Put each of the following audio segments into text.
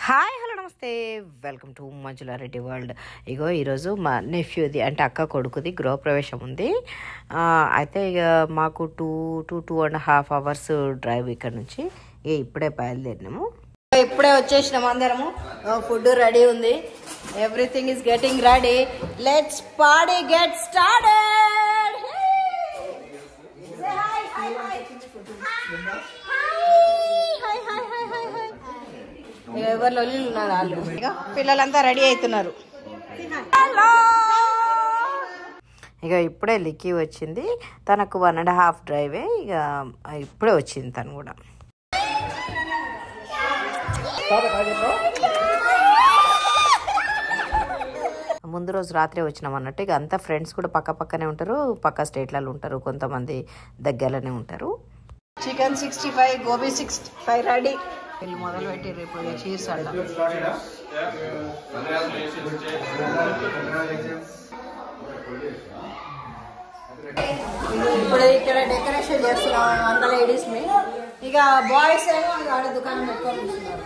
Hi hello నమస్తే welcome to Manjula Reddy world ఇగో ఈరోజు మా నెఫ్యూది అంటే అక్క కొడుకుది గృహప్రవేశం ఉంది ఆ, అయితే ఇక మాకు two two two and half hours drive ఇక్కడ నుంచి ఇక ఇప్పుడే బయలుదేరినాము ఇప్పుడే వచ్చేసినాం అందరము ఫుడ్ రెడీ ఉంది everything is getting ready let's party get started ఎవరు లొల్లి ఉన్నారు వాళ్ళు ఇక పిల్లలంతా రెడీ అవుతున్నారు ఇక ఇప్పుడే లిక్కీ వచ్చింది తనకు వన్ అండ్ హాఫ్ డ్రైవే ఇక ఇప్పుడే వచ్చింది తను కూడా ముందు రోజు రాత్రి వచ్చినాం అన్నట్టు ఇక అంతా ఫ్రెండ్స్ కూడా పక్క పక్కనే ఉంటారు పక్క స్టేట్లలో ఉంటారు కొంతమంది దగ్గరలోనే ఉంటారు chicken sixty five gobi sixty five ready వీళ్ళు మొదలు పెట్టి రేపు చీర్స్ అల్ల ఇప్పుడు ఇక్కడ డెకరేషన్ చేస్తున్నాం అంత లేడీస్ ని ఇక బాయ్స్ ఏమో ఆడ దుకాణం పెట్టుకొని కూర్చున్నారు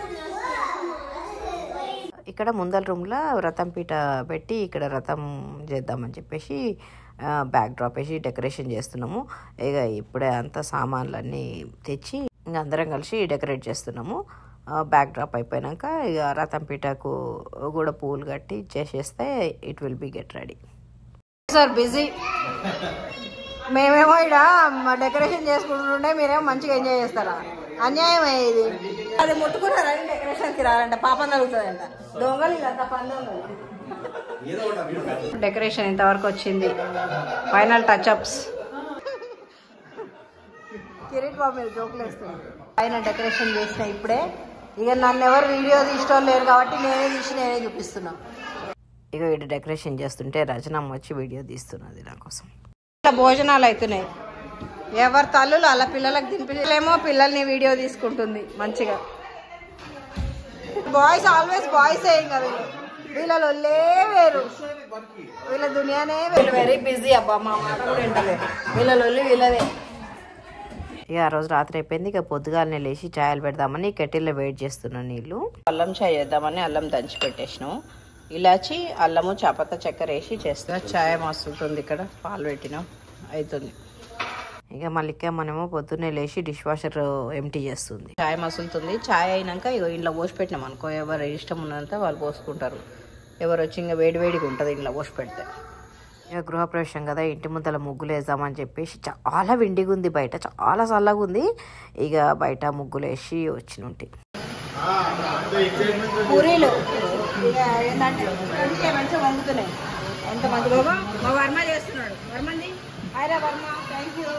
ఇక్కడ ముందల రూమ్లో రథం పీట పెట్టి ఇక్కడ రథం చేద్దామని చెప్పేసి బ్యాక్ డ్రాప్ వేసి డెకరేషన్ చేస్తున్నాము ఇక ఇప్పుడే అంతా సామాన్లన్నీ తెచ్చి ఇంకా అందరం కలిసి డెకరేట్ చేస్తున్నాము బ్యాక్ డ్రాప్ అయిపోయాక ఇక రథం పీటకు కూడా పూలు కట్టి చేసేస్తే it will be get ready sir busy మేమేమో ఇక్కడ డెకరేషన్ చేసుకుంటుంటే మీరేమో మంచిగా ఎంజాయ్ చేస్తారా అన్యాయం ఇది అది ముట్టుకున్నారని డెకరేషన్ కి రారంట పాపం తగ్గుతుందంట దొంగలు ఇదంతా పని దొంగలు డెకరేషన్ ఇంతవరకు వచ్చింది final touch ups Kirit Babu మీరు జోకులు వేస్తుంది పైన డెకరేషన్ చేసిన ఇప్పుడే ఇక నన్ను ఎవరు వీడియో తీసుకోవడం లేరు కాబట్టి నేనే తీసి నేనే చూపిస్తున్నా ఇక ఇక్కడ డెకరేషన్ చేస్తుంటే రచనమ్మ వచ్చి వీడియో తీస్తున్నది నా కోసం ఇట్లా భోజనాలు అవుతున్నాయి ఎవరి తల్లులు అలా పిల్లలకు తినిపించలేమో పిల్లల్ని వీడియో తీసుకుంటుంది మంచిగా బాయ్స్ ఆల్వేస్ బాయ్స్ ఇంకా వీళ్ళు వీళ్ళలో వేరు వీళ్ళ దునియానే వీళ్ళు వెరీ బిజీ అబ్బా మా మాట కూడా వింటలేదు వీళ్ళలో వీళ్ళదే ఇక ఆ రోజు రాత్రి అయిపోయింది ఇక పొద్దుగాలనే లేచి ఛాయలు పెడదామని కెటిల్లో వెయిట్ చేస్తున్నా నీళ్ళు అల్లం చాయ్ చేద్దామని అల్లం దంచి పెట్టేసినాం ఇలాచి అల్లము చాపత చక్కెర వేసి చేస్తా చాయ్ మస్తుంటుంది ఇక్కడ పాలు పెట్టినాం అవుతుంది ఇక మళ్ళీ మనము పొద్దున్నే లేచి డిష్ వాషర్ ఎంటీ చేస్తుంది చాయ్ మసులుతుంది చాయ్ అయినాక ఇగో ఇంట్లో పోసి పెట్టినాం అనుకో ఎవరు ఇష్టం ఉన్నంత వాళ్ళు పోసుకుంటారు ఎవరు వచ్చి ఇంకా వేడి వేడిగా ఉంటుంది ఇంట్లో పోసి పెడితే ఇక గృహప్రవేశం కదా ఇంటి ముందల ముగ్గులు వేద్దామని చెప్పేసి చాలా విండిగా ఉంది బయట చాలా చల్లగా ఉంది ఇక బయట ముగ్గులు వేసి వచ్చినుంటి పూరీలు ఇక ఏంటంటే ఇంటికే మంచిగా వండుతున్నాయి ఎంత మంది బాబా మా వర్మ చేస్తున్నాడు వర్మంది హాయ్ రా వర్మ థ్యాంక్ యూ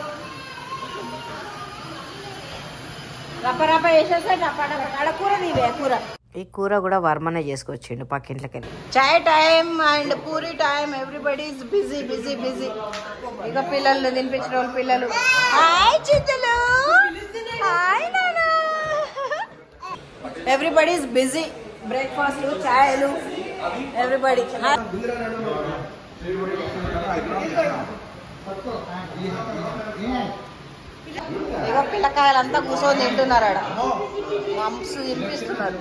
రప్ప రప్ప వేసేస్తే రప్ప రప్ప ఆడ కూర నీవే కూర ఈ కూర కూడా వర్మనే చేసుకొచ్చిండు పక్కింట్లోకి వెళ్ళి chai time and puri time everybody is busy busy busy ఇక పిల్లలు తినిపించిన వాళ్ళు పిల్లలు హాయ్ చిత్తులు హాయ్ నానా ఎవ్రీబడి ఇస్ బిజీ బ్రేక్ఫాస్ట్ చాయలు ఎవ్రీబడి ఇక పిల్లకాయలంతా కూర్చొని తింటున్నారు ఆడ మమ్స్ తినిపిస్తున్నారు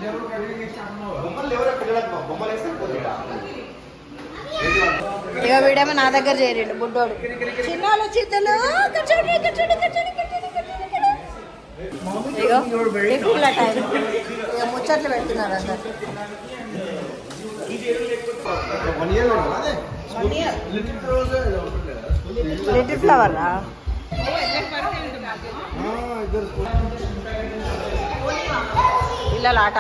ఇక వీడేమో నా దగ్గర చేరిండు బుడ్డోడు చిన్నోళ్ళు చిత్తులు కూర్చోండి, కూర్చోండి, కూర్చోండి, కూర్చోండి, కూర్చోండి, కూర్చోండి. ఇగో టిఫిన్ల టైం ఇక ముచ్చట్లు పెడుతున్నారు అందరు లిటిల్ ఫ్లవర్ రా పిల్లల ఆట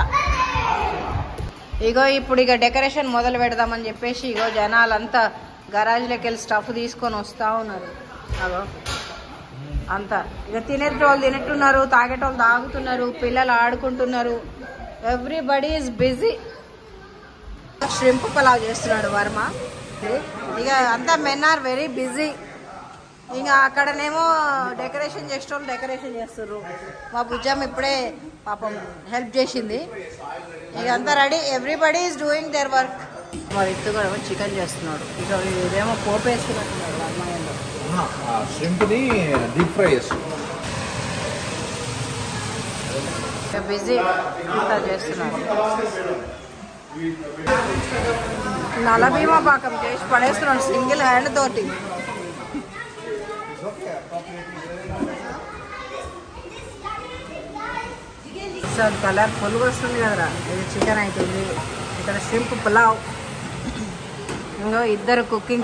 ఇగో ఇప్పుడు ఇక డెకరేషన్ మొదలు పెడదామని చెప్పేసి ఇగో జనాలంతా గరాజ్లోకి వెళ్ళి స్టఫ్ తీసుకొని వస్తూ ఉన్నారు అగో అంతా ఇక తినేటోళ్ళు తినేట్టున్నారు తాగేటోళ్ళు తాగుతున్నారు పిల్లలు ఆడుకుంటున్నారు everybody is busy shrimp pulao చేస్తున్నాడు వర్మ ఇక అంతా మెన్ ఆర్ వెరీ బిజీ ఇంకా అక్కడనేమో డెకరేషన్ చేసేటోళ్ళు డెకరేషన్ చేస్తుర్రు మా బుజ్జమ్మ ఇప్పుడే పాపం హెల్ప్ చేసింది ఇక అంతా ready everybody is doing their work మా వ్యక్తి కూడా చికెన్ చేస్తున్నాడు ఇక ఇదేమో పోపు వేసుకున్నట్టున్నాడు అమ్మాయిలో షింప్ని డీప్ ఫ్రై చేస్తాం బిజీ అంతా చేస్తున్నారు నలభీమా పాకం చేసి పడేస్తున్నాడు సింగిల్ హ్యాండ్ తోటి సార్ కలర్ ఫుల్గా వస్తుంది కదరా ఇది చికెన్ అవుతుంది ఇక్కడ షింప్ పులావ్ ఇంకో ఇద్దరు కుకింగ్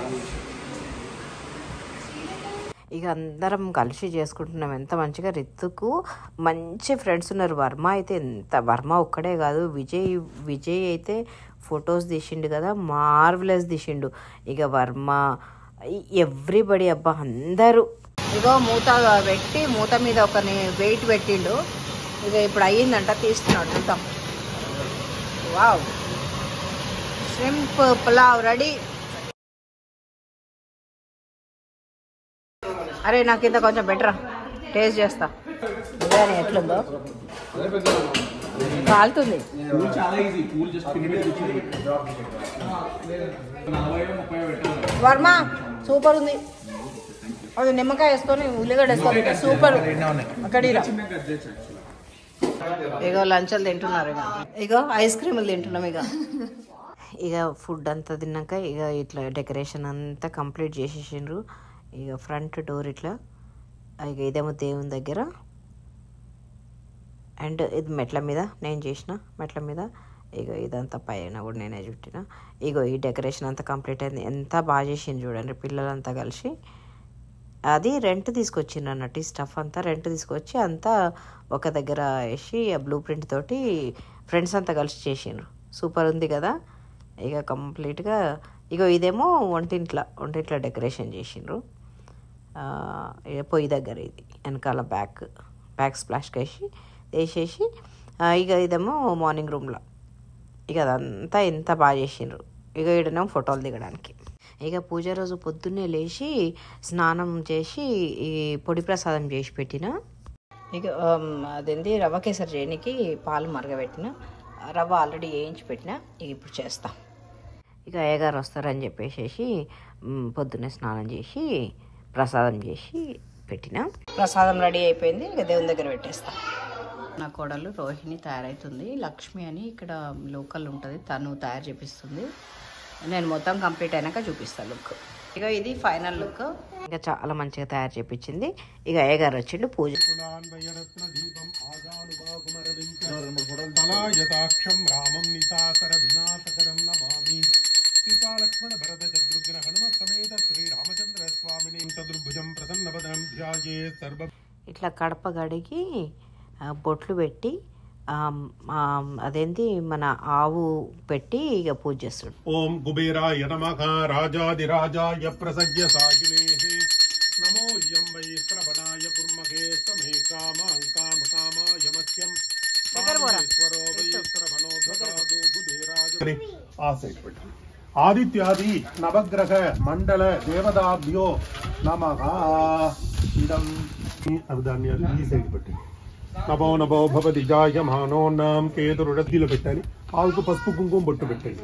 ఇక అందరం కలిసి చేసుకుంటున్నాం ఎంత మంచిగా రిత్తుకు మంచి ఫ్రెండ్స్ ఉన్నారు వర్మ అయితే ఎంత వర్మ ఒక్కడే కాదు విజయ్ విజయ్ అయితే ఫొటోస్ తీసిండు కదా మార్వలెస్ తీసిండు ఇక వర్మ ఎవ్రీబడి అబ్బా అందరూ ఇగో మూత పెట్టి మూత మీద ఒకని వెయిట్ పెట్టిండు ఇక ఇప్పుడు అయ్యిందంట తీస్తున్నాడు చూద్దాం వావ్ షింప్ పులావ్ రెడీ అరే నాకు ఇంత కొంచెం బెటరా టేస్ట్ చేస్తా బిర్యానీ ఎట్లుందో కాలుతుంది పూల్ చాలా ఈజీ పూల్ జస్ట్ పిన్ మీద కూర్చుని నలభై ముప్పై పెట్టాలి వర్మ సూపర్ ఉంది అది నిమ్మకాయ వేసుకొని ఉల్లిగడ్డ వేసుకొని సూపర్ అక్కడ చిన్న కట్ చేయొచ్చు యాక్చువల్గా ఇగో లంచాలు తింటున్నారు ఇక ఇగో ఐస్ క్రీములు తింటున్నాం ఇక ఇక ఫుడ్ అంతా తిన్నాక ఇక ఇట్లా డెకరేషన్ అంతా కంప్లీట్ చేసేసిండ్రు ఇక ఫ్రంట్ డోర్ ఇట్లా ఇక ఇదేమో దేవుని దగ్గర అండ్ ఇది మెట్ల మీద నేను చేసిన మెట్ల మీద ఇక ఇదంతా పైన కూడా నేనే చుట్టిన ఇగో ఈ డెకరేషన్ అంతా కంప్లీట్ అయింది ఎంత బాగా చేసింది చూడండి పిల్లలంతా కలిసి అది రెంట్ తీసుకొచ్చిండ్రు అన్నట్టు ఈ స్టఫ్ అంతా రెంట్ తీసుకొచ్చి అంతా ఒక దగ్గర వేసి ఆ బ్లూ ప్రింట్ తోటి ఫ్రెండ్స్ అంతా కలిసి చేసిండ్రు సూపర్ ఉంది కదా ఇక కంప్లీట్గా ఇగో ఇదేమో వంటింట్ల వంటింట్ల డెకరేషన్ చేసిండ్రు ఆ, ఇక పొయ్యి దగ్గర ఇది వెనకాల బ్యాక్ బ్యాక్ స్ప్లాష్కి వేసి వేసేసి ఆ, ఇక ఇదేమో మార్నింగ్ రూమ్లో ఇక అదంతా ఎంత బాగా చేసిండ్రు ఇక ఈడనేమో ఫోటోలు దిగడానికి ఇక పూజ రోజు పొద్దున్నే లేచి స్నానం చేసి ఈ పొడి ప్రసాదం చేసి పెట్టిన ఇక ఆమ్, అదేంది రవ్వ కేసరి చేయడానికి పాలు మరగబెట్టిన రవ్వ ఆల్రెడీ వేయించి పెట్టిన ఇక ఇప్పుడు చేస్తా ఇక అయ్యగారు వస్తారని చెప్పేసి మ్, పొద్దున్నే స్నానం చేసి ప్రసాదం చేసి పెట్టిన ప్రసాదం రెడీ అయిపోయింది ఇక దేవుని దగ్గర పెట్టేస్తా నా కోడలు రోహిణి తయారవుతుంది లక్ష్మి అని ఇక్కడ లోకల్ ఉంటుంది తను తయారు చేపిస్తుంది నేను మొత్తం కంప్లీట్ అయినాక చూపిస్తాను లుక్ ఇక ఇది ఫైనల్ లుక్ ఇంకా చాలా మంచిగా తయారు చేపించింది ఇక అయ్యగారు వచ్చిండు పూజ తలాయతాక్షం రామం నిశాసర వినాశకరం నమామి సీతాలక్ష్మణ భరత శత్రుఘ్న హనుమ సమేత శ్రీరామచంద్ర స్వామిని చతుర్భుజం ప్రసన్నపదం ధ్యాయే సర్వ ఇట్లా కడప గడిగి ఆ, బొట్లు పెట్టి ఆ, ఆ, అదేంటి మన ఆవు పెట్టి ఇక పూజ చేస్తాడు ఓం కుబేరాయ నమః రాజాదిరాజాయ ప్రసజ్య సాగినే నమో యం వై శ్రవణాయ కుర్మహే సమే కామాం కామ కామాయ మత్యం కామేశ్వరో వై శ్రవణో దదాదు కుబేరాయ ఆ సైడ్ పెట్టు ఆదిత్యాది నవగ్రహ మండల దేవతాభ్యో నమః ఇదం అవి దాన్ని ఈ సైడ్ పెట్టి నభో నభో భవతి జాయమానోన్నాం కేతురుడద్దిలో పెట్టాలి ఆవుకు పసుపు కుంకుమ బొట్టు పెట్టండి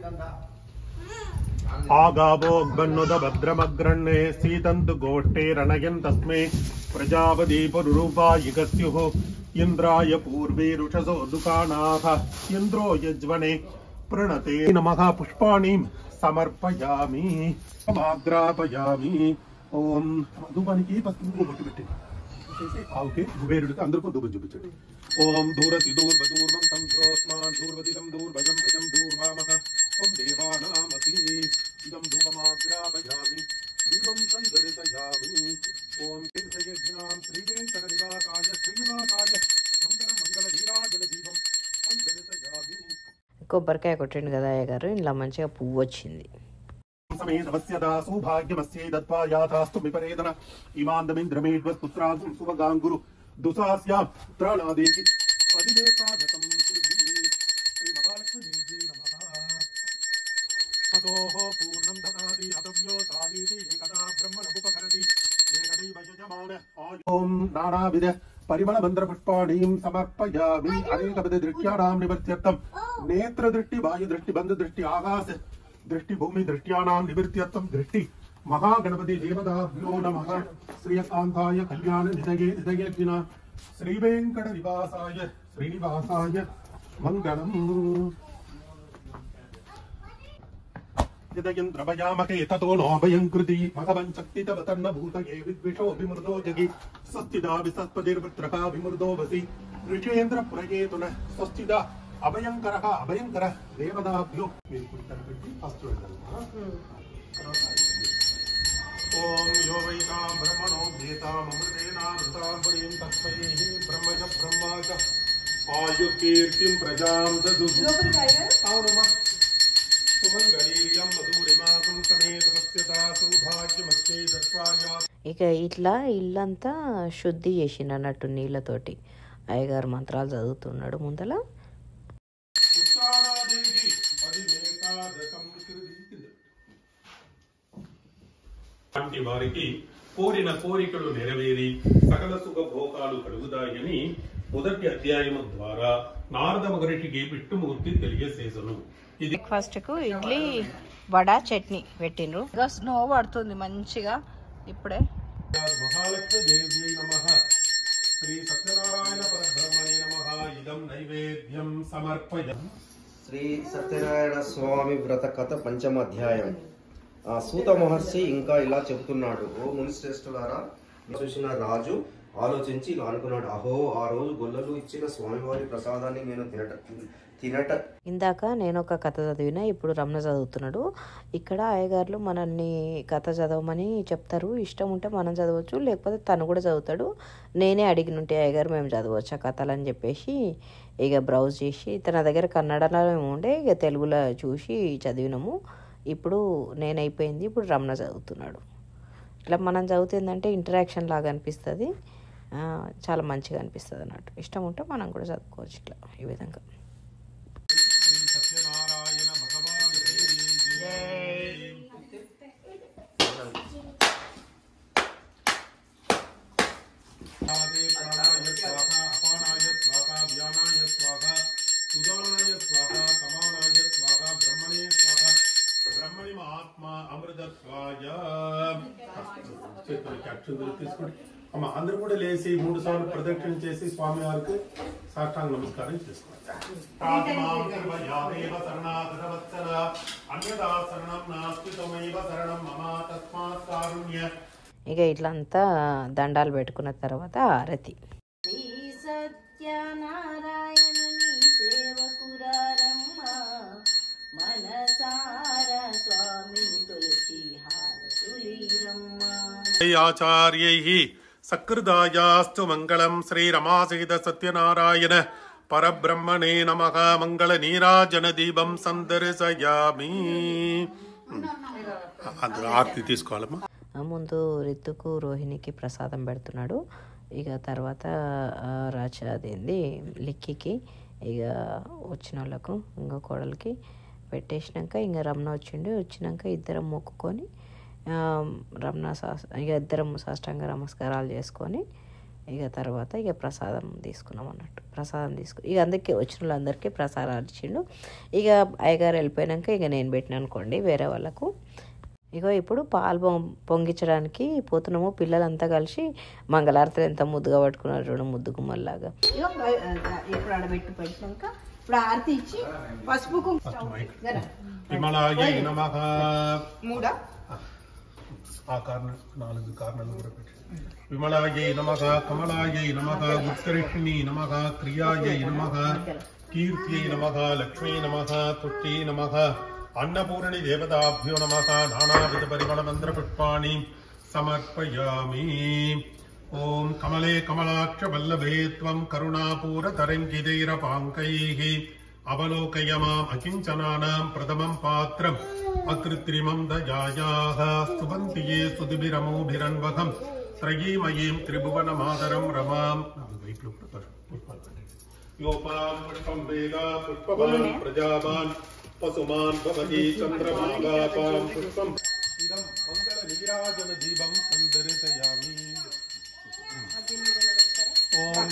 ఆగావోగ్బన్నుద భద్రమగ్రణ్ణే సీతంతు గోష్ఠే రణయన్ తస్మే ప్రజాపతి పురురూపాయ స్యుః ఇంద్రాయ పూర్వే రుషసో దుకానాథ ఇంద్రో యజ్వనే ప్రణతే నమః పుష్పాణి సమర్పయామి సమాగ్రాపయామి ఓం ధూపానికి పసుపు కుంకుమ బొట్టు పెట్టండి ఆవుకి కుబేరుడికి అందరికీ దూరం చూపించండి ఓం దూరతి దూర్వదూర్వం తంత్రోస్మాన్ దూర్వతిదం దూర్భజం భజం దూర్వామః ఓం దేవానామసి ఇదం ధూపమాగ్రాపయామి దీపం సందర్శయామి ఓం కీర్తయజ్ఞాం శ్రీవేంకట నివాసాయ శ్రీనివాసాయ మంగళ మంగళ నీరాజన దీపం సందర్శయామి కొబ్బరికాయ కొట్టిండు కదా అయ్యగారు ఇలా మంచిగా పువ్వు వచ్చింది సమేతమస్యదా సౌభాగ్యమస్యై దత్వా యాథాస్తు విపరేదన ఇమాందమింద్రమేడ్వస్పుత్రాగుం సువగాంగురు దుసాస్యాం త్రాణాదేవి పదివేతాగతం శ్రీ మహాలక్ష్మీదేవ్యై నమః తతోః పూర్ణం దదాతి అతవ్యో సాలీతి ఏకదా బ్రహ్మణముపకరతి ఏకదైవ యజమాన ఓం నానావిధ పరిమళ మంత్ర పుష్పాణీం సమర్పయామి అనేకవిధ దృష్ట్యానాం నివర్త్యర్థం నేత్ర దృష్టి వాయు దృష్టి బంధు దృష్టి ఆకాశ దృష్టి భూమి దృష్ట్యానాం నివృత్త్యర్థం దృష్టి మహాగణపతి దేవతాభ్యో నమః శ్రీయకాంతాయ కళ్యాణ నిధయే నిధయేజ్ఞ శ్రీవేంకట నివాసాయ శ్రీనివాసాయ మంగళం యదయంద్రభయామకే తతో నోభయం కృతి భగవన్ శక్తి తవ తన్న భూతయే విద్విషో విమృదో జగి స్వస్తిదా విసత్పతిర్వృత్రకా విమృదో వసి ఋషేంద్ర ప్రయేతున స్వస్తిదా అభయంకర అభయంకర దేవదాభ్యో మీరు ఇప్పుడు కనిపెట్టి ఫస్ట్ వెళ్ళాలి ఓం యో వైతా బ్రహ్మణో గీతామృతేనామృతాంబరీం తస్మై బ్రహ్మజ బ్రహ్మాజ ఆయుకీర్తిం ప్రజాం దదు అవునమ్మా సుమంగళీర్యం మధురిమాసం సమేత పశ్యతా సౌభాగ్యమస్తే దత్వాయా ఇక ఇట్లా ఇల్లంతా శుద్ధి చేసిండు అన్నట్టు నీళ్ళతోటి అయ్యగారు మంత్రాలు చదువుతున్నాడు ముందల ఉత్తానాదేవి పదిమేకాదశం కృతి వంటి వారికి కోరిన కోరికలు నెరవేరి సకల సుఖ భోగాలు కలుగుతాయని మొదటి అధ్యాయము ద్వారా నారద మహర్షికి విష్ణుమూర్తి తెలియజేసను ఇది బ్రేక్ఫాస్ట్ కు ఇడ్లీ వడ చట్నీ పెట్టిండ్రు ఇంకా స్నో పడుతుంది మంచిగా ఇప్పుడే మహాలక్ష్మి దేవ్యై నమ శ్రీ సత్యనారాయణ పరబ్రహ్మణే నమ ఇదం నైవేద్యం సమర్పయ శ్రీ సత్యనారాయణ స్వామి వ్రత కథ పంచమ అధ్యాయం ఆ సూత మహర్షి ఇంకా ఇలా చెబుతున్నాడు ఓ మునిశ్రేష్ఠులారా చూసిన రాజు ఆలోచించి ఇలా అనుకున్నాడు అహో ఆ రోజు గొల్లలు ఇచ్చిన స్వామివారి ప్రసాదాన్ని నేను తినట తినట ఇందాక నేను ఒక కథ చదివిన ఇప్పుడు రమణ చదువుతున్నాడు ఇక్కడ అయ్యగారులు మనల్ని కథ చదవమని చెప్తారు ఇష్టం ఉంటే మనం చదవచ్చు లేకపోతే తను కూడా చదువుతాడు నేనే అడిగినుంటే అయ్యగారు మేము చదవచ్చు ఆ కథలు అని చెప్పేసి ఇక బ్రౌజ్ చేసి తన దగ్గర కన్నడలో ఏమో ఉండే ఇక తెలుగులో చూసి చదివినాము ఇప్పుడు నేను అయిపోయింది ఇప్పుడు రమణ చదువుతున్నాడు ఇట్లా మనం చదువుతుందంటే ఇంటరాక్షన్ లాగా అనిపిస్తుంది ఆ, చాలా మంచిగా అనిపిస్తుంది అన్నట్టు ఇష్టం ఉంటే మనం కూడా చదువుకోవచ్చు ఇట్లా ఈ విధంగా శ్రీ సత్యనారాయణ భగవాన్ ఆదే ప్రాణాయ స్వాహ అపానాయ స్వాహ వ్యానాయ స్వాహ ఉదానాయ స్వాహ సమానాయ స్వాహ బ్రహ్మణే స్వాహ బ్రహ్మణి ఆత్మ అమృతత్వాయ చేతులకి అక్షంతలు తీసుకోండి అమ్మ అందరూ కూడా లేచి మూడు సార్లు ప్రదక్షిణ చేసి స్వామి వారికి సాష్టాంగ నమస్కారం చేసుకోండి ప్రాతమాం కృపయాదేవ శరణాగతవత్సల అన్యదా శరణం నాస్తి త్వమైవ శరణం మమ తస్మాత్ కారుణ్య ఇక ఇట్లంతా దండాలు పెట్టుకున్న తర్వాత ఆరతి శ్రీ సత్యనారాయణుని సేవకురారమ్మ మనసార స్వామిని కొలిచి హారతులీరమ్మ ఆచార్యైః సకృదాయాస్తు మంగళం శ్రీరమాసహిత సత్యనారాయణ పరబ్రహ్మణే నమః మంగళ నీరాజన దీపం సందర్శయామి అందులో ఆర్తి తీసుకోవాలమ్మా ఆ ముందు రితుకు రోహిణికి ప్రసాదం పెడుతున్నాడు ఇక తర్వాత ఆ, రాచ అదేంది లిక్కికి ఇక వచ్చిన వాళ్ళకు ఇంకో కోడలికి పెట్టేసినాక ఇంకా రమణ వచ్చిండు వచ్చినాక ఇద్దరం మొక్కుకొని ఆ, రమణ శాస్ ఇక ఇద్దరం సాష్టాంగ నమస్కారాలు చేసుకొని ఇక తర్వాత ఇక ప్రసాదం తీసుకున్నాం అన్నట్టు ప్రసాదం తీసుకు ఇక అందరికీ వచ్చిన వాళ్ళందరికీ ప్రసాదాలు ఇచ్చిండు ఇక అయ్యగారు వెళ్ళిపోయినాక ఇక నేను పెట్టిన అనుకోండి వేరే వాళ్ళకు ఇగో ఇప్పుడు పాలు పొం- పొంగించడానికి పోతున్నాము పిల్లలంతా కలిసి మంగళారతులు ఎంత ముద్దుగా పట్టుకున్నారు చూడ ముద్దు గుమ్మల్లాగా ఇగో, ఆ, ఇప్పుడు ఆడ పెట్టి పెట్టినాక ఇప్పుడు ఆరతి ఇచ్చి పసుపు కుంకుమ జరా. విమలాయ నమః మూడా ఆ కారణం నాలుగు కారణాలు కూడా పెట్టి విమలాయై నమః కమలాయై నమః ఉత్కరిష్ణి నమః క్రియాయై నమః కీర్త్యై నమః లక్ష్మీ నమః తుష్టి నమః అన్నపూర్ణి దేవతాభ్యో నమః నానావిధ పరిమళ మంత్ర పుష్పాణి సమర్పయామి ఓం కమలే కమలాక్ష వల్లభే త్వం కరుణాపూర తరంగితైరపాంకైః అవలోకయ మాం అకించనానాం ప్రథమం పాత్రం అకృత్రిమం దయాయాः స్తువంతి ఏ స్తుతిభిరమోభిరన్వహం త్రయీమయీం త్రిభువనమాదరం రమాం వైట్లో పుష్పాలు పెట్టండి. యోపాం పుష్పం వేద పుష్పవాన్ ప్రజావాన్ పశుమాన్ భవతి చంద్రమాగాపాం పుష్పం ఇదం మంగళ నీరాజన దీపం సందర్శయామి ఓం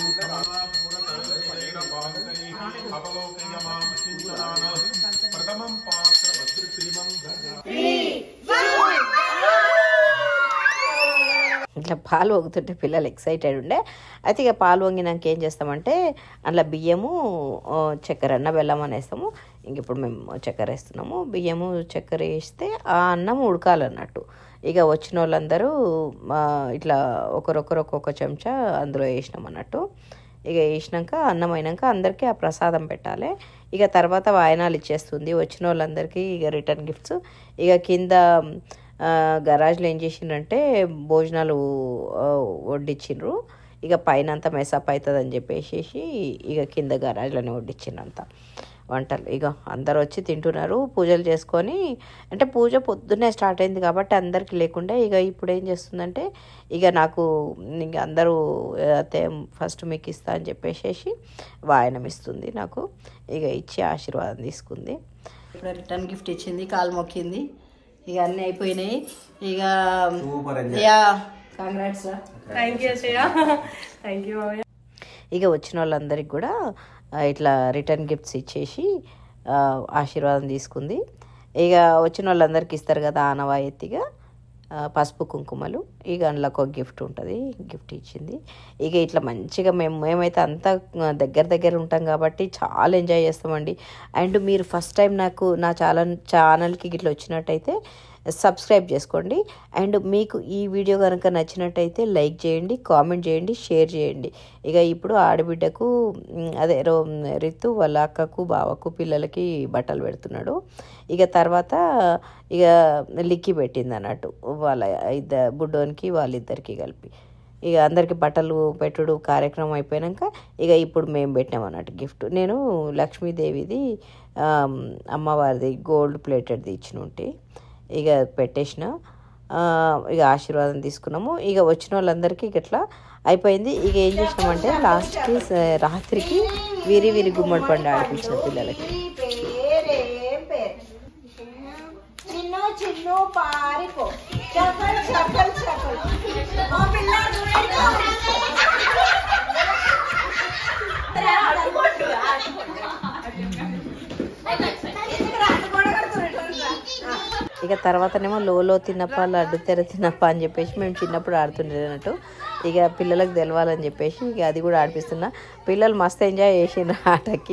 అవలోకయ మాం కించనానాం ప్రథమం పాత్ర భద్రశ్రీమం ఇట్లా పాలు వంగుతుంటే పిల్లలు ఎక్సైటెడ్ ఉండే అయితే ఇక పాలు వంగినాక ఏం చేస్తామంటే అందులో బియ్యము ఆ, చక్కెర అన్న బెల్లం అని వేస్తాము ఇంక ఇప్పుడు మేము చక్కెర వేస్తున్నాము బియ్యము చక్కెర వేస్తే ఆ అన్నం ఉడకాలన్నట్టు ఇక వచ్చిన వాళ్ళందరూ ఆ, ఇట్లా ఒకరొకరు ఒక్కొక్క చెంచా అందులో వేసినాం అన్నట్టు ఇక వేసినాక అన్నం అయినాక అందరికీ ఆ ప్రసాదం పెట్టాలి ఇక తర్వాత వాయనాలు ఇచ్చేస్తుంది వచ్చిన వాళ్ళందరికీ ఇక రిటర్న్ గిఫ్ట్స్ ఇక కింద ఆ, గరాజ్లో ఏం చేసిండ్రంటే భోజనాలు ఆ, వడ్డించిండ్రు ఇక పైన అంతా మెసప్ అవుతుంది అని చెప్పేసి ఇక కింద గరాజ్లోనే వడ్డించిండ్రంతా వంటలు ఇక అందరు వచ్చి తింటున్నారు పూజలు చేసుకొని అంటే పూజ పొద్దున్నే స్టార్ట్ అయింది కాబట్టి అందరికి లేకుండా ఇక ఇప్పుడు ఏం చేస్తుందంటే ఇక నాకు ఇంక అందరూ అయితే ఫస్ట్ మీకు ఇస్తా అని చెప్పేసి వాయనం ఇస్తుంది నాకు ఇక ఇచ్చి ఆశీర్వాదం తీసుకుంది ఇప్పుడు రిటర్న్ గిఫ్ట్ ఇచ్చింది కాలు మొక్కింది ఇక అన్నీ అయిపోయినాయి ఇక సూపర్ యా కాంగ్రాట్స్ రా ఇక వచ్చిన వాళ్ళందరికి కూడా ఆ, ఇట్లా రిటర్న్ గిఫ్ట్స్ ఇచ్చేసి ఆ, ఆశీర్వాదం తీసుకుంది ఇక వచ్చిన వాళ్ళందరికీ ఇస్తారు కదా ఆనవాయితీగా ఆ, పసుపు కుంకుమలు ఇక అందులో ఒక గిఫ్ట్ ఉంటుంది గిఫ్ట్ ఇచ్చింది ఇక ఇట్లా మంచిగా మేము మేమైతే అంతా దగ్గర దగ్గర ఉంటాం కాబట్టి చాలా ఎంజాయ్ చేస్తామండి అండ్ మీరు ఫస్ట్ టైం నాకు నా ఛానల్ ఛానల్కి ఇట్లా వచ్చినట్టయితే సబ్స్క్రైబ్ చేసుకోండి అండ్ మీకు ఈ వీడియో కనుక నచ్చినట్టయితే లైక్ చేయండి కామెంట్ చేయండి షేర్ చేయండి ఇక ఇప్పుడు ఆడబిడ్డకు మ్, అదే రో రితు వాళ్ళ అక్కకు బావకు పిల్లలకి బట్టలు పెడుతున్నాడు ఇక తర్వాత ఇక లిక్కి పెట్టింది అన్నట్టు వాళ్ళ ఇద్దరు బుడ్డోనికి వాళ్ళిద్దరికి కలిపి ఇక అందరికి బట్టలు పెట్టుడు కార్యక్రమం అయిపోయాక ఇక ఇప్పుడు మేము పెట్టినాం అన్నట్టు గిఫ్ట్ నేను లక్ష్మీదేవిది ఆమ్, అమ్మవారిది గోల్డ్ ప్లేటెడ్ది ఇచ్చిన ఉంటే ఇక పెట్టేసిన ఆ, ఇక ఆశీర్వాదం తీసుకున్నాము ఇక వచ్చిన వాళ్ళందరికీ ఇక ఇట్లా అయిపోయింది ఇక ఏం చేసినామంటే లాస్ట్కి స- రాత్రికి వీరి వీరి గుమ్మడి పండు ఆడిపించిన పిల్లలకి చిన్ను చిన్ను పారిపో చెప్పల్ చెప్పల్ చెప్పల్ ఓ పిల్లాడు ఇక తర్వాతనేమో లోలో తిన్నప్ప లడ్డు తెర తిన్నప్ప అని చెప్పేసి మేము చిన్నప్పుడు ఆడుతుండేది అన్నట్టు ఇక పిల్లలకు తెలవాలని చెప్పేసి ఇక అది కూడా ఆడిపిస్తున్నా పిల్లలు మస్తు ఎంజాయ్ చేసిండ్రు ఆటకి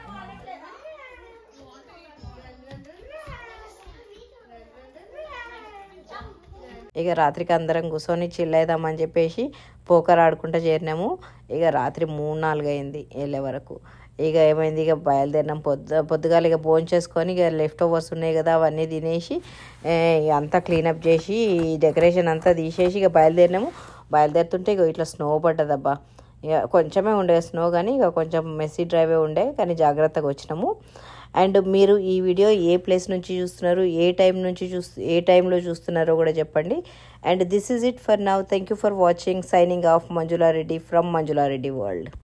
ఇక రాత్రికి అందరం కూర్చొని చిల్ అవుదామని చెప్పేసి పోకర్ ఆడుకుంటూ చేరినాము ఇక రాత్రి మూడు నాలుగు అయింది వెళ్ళే వరకు ఇక ఏమైంది ఇక బయలుదేరినాం పొద్దు పొద్దుగాల ఇక భోజనం చేసుకొని ఇక లెఫ్ట్ ఓవర్స్ ఉన్నాయి కదా అవన్నీ తినేసి ఏ, ఇక అంతా క్లీనప్ చేసి ఈ డెకరేషన్ అంతా తీసేసి ఇక బయలుదేరినాము బయలుదేరుతుంటే ఇక ఇట్లా స్నో పడ్డదబ్బా ఇక కొంచెమే ఉండే స్నో కానీ ఇక కొంచెం మెస్సీ డ్రైవే ఉండే కానీ జాగ్రత్తగా వచ్చినాము అండ్ మీరు ఈ వీడియో ఏ ప్లేస్ నుంచి చూస్తున్నారు ఏ టైం నుంచి చూస్తు ఏ టైంలో చూస్తున్నారో కూడా చెప్పండి and this is it for now thank you for watching signing off Manjula Reddy from Manjula Reddy world